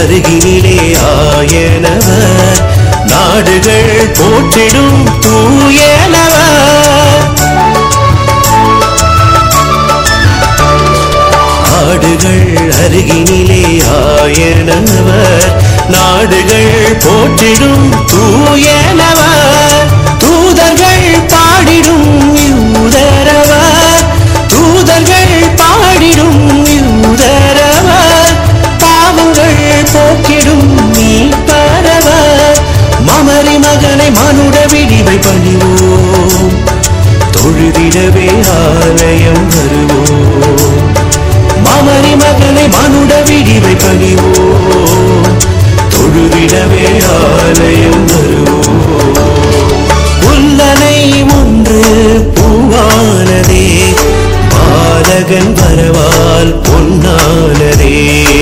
அருகினிலே ஆயனவர் நாடுகள் போற்றிடும் தூயனவர் ஆடுகள் அருகினிலே ஆயனவர் நாடுகள் போற்றிடும் தூயனவர் தூதர்கள் பாடிடும் யூதரவர் தூதர்கள் பாடிடும் யூதரவர் பாவங்கள் போக்கிடும் மீட்பரவர் மமரி மகனை மனுட விடிவை பணிவோம் தொழுதிடவே ஆலயம் வருவோம் மாமரி மகனை மனுட விடிவை பணிவோம் தொழுதிடவே ஆலயம் வருவோம் உள்ளனை ஒன்று பூவானதே பாலகன் வரவால் பொன்னானதே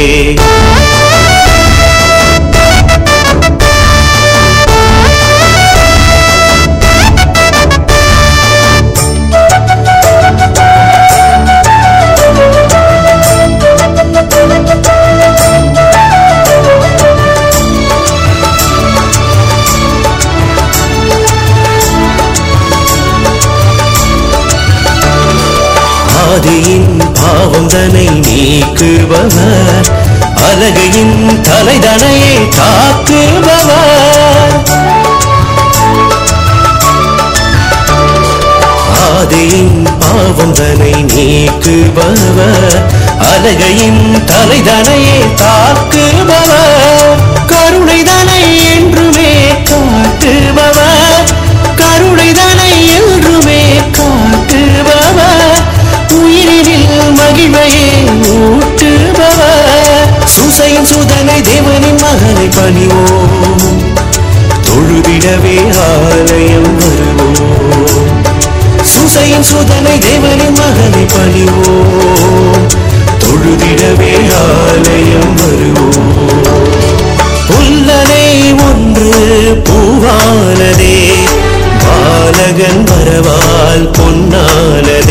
ஆதியின் பாவம் தனை நீக்குபவர் அலகையின் தலைதனையை தாக்குபவர் ஆதியின் பாவம் தனை நீக்குபவர் அலகையின் தலைதனையை தாக்குபவர் கருணைதனை என்றுமே காட்டுபவர் கருணைதனை என்றுமே காட்டுபவர் உயிரினில் மகிழ்வையே ஊட்டுபவர் சுசையின் சுதனை தேவனின் மகனை பணிவோம் தொழுவிடவே ஆலயம் வருவோம் சுசையின் சுதனை தேவனின் மகனை பணிவோம் தொழுதிடவே ஆலயம் வருவோம் புல்லனை ஒன்று பூவானதே பாலகன் வரவால் பொன்னானதே